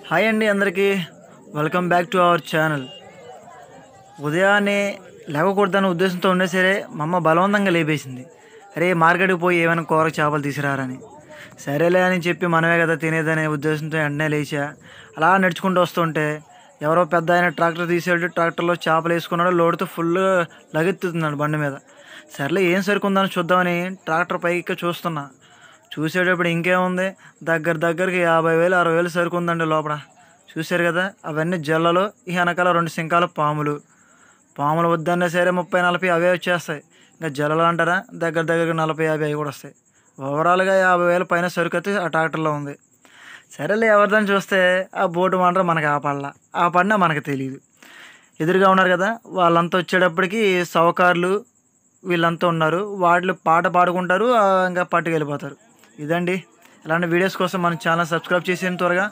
hi అండి అందరికీ welcome back to our channel ఉదయాన్నే లేవకూడదన్న ఉద్దేశంతో ఉండే సరే మా అమ్మ బలవంతంగా లేపేసింది అరే మార్కెట్కి పోయి ఏమైనా కూర చేపలు తీసుకురారని సరేలే అని చెప్పి మనమే కదా తినేదనే ఉద్దేశంతో వెంటనే లేచా అలా నడుచుకుంటూ వస్తుంటే ఎవరో పెద్ద ఆయన ట్రాక్టర్ తీసేటట్టు ట్రాక్టర్లో చేపలు వేసుకున్నాడు లోడుతో ఫుల్ లగెత్తుతున్నాడు బండి మీద సర్లే ఏం సరుకుందని చూద్దామని ట్రాక్టర్ పైకి చూస్తున్నా చూసేటప్పుడు ఇంకేముంది దగ్గర దగ్గరికి యాభై వేలు అరవై వేలు సరుకు ఉందండి లోపల చూశారు కదా అవన్నీ జల్లలు ఈ వెనకాల రెండు సింకాల పాములు పాములు వద్దన్నా సరే ముప్పై నలభై అవే వచ్చేస్తాయి ఇంకా జల్లలు అంటారా దగ్గర దగ్గర నలభై యాభై అవి కూడా వస్తాయి ఓవరాల్గా యాభై వేల పైన సరుకు అయితే ఆ ట్రాక్టర్లో ఉంది సరేలే ఎవరిదని చూస్తే ఆ బోటు మాత్రం మనకి ఆపడలా ఆపడినా మనకు తెలియదు ఎదురుగా ఉన్నారు కదా వాళ్ళంతా వచ్చేటప్పటికి సౌకార్లు వీళ్ళంతా ఉన్నారు వాళ్ళు పాట పాడుకుంటారు ఆ, ఇంకా పట్టుకెళ్ళిపోతారు ఇదండి ఇలాంటి వీడియోస్ కోసం మన ఛానల్ సబ్స్క్రైబ్ చేసేయండి త్వరగా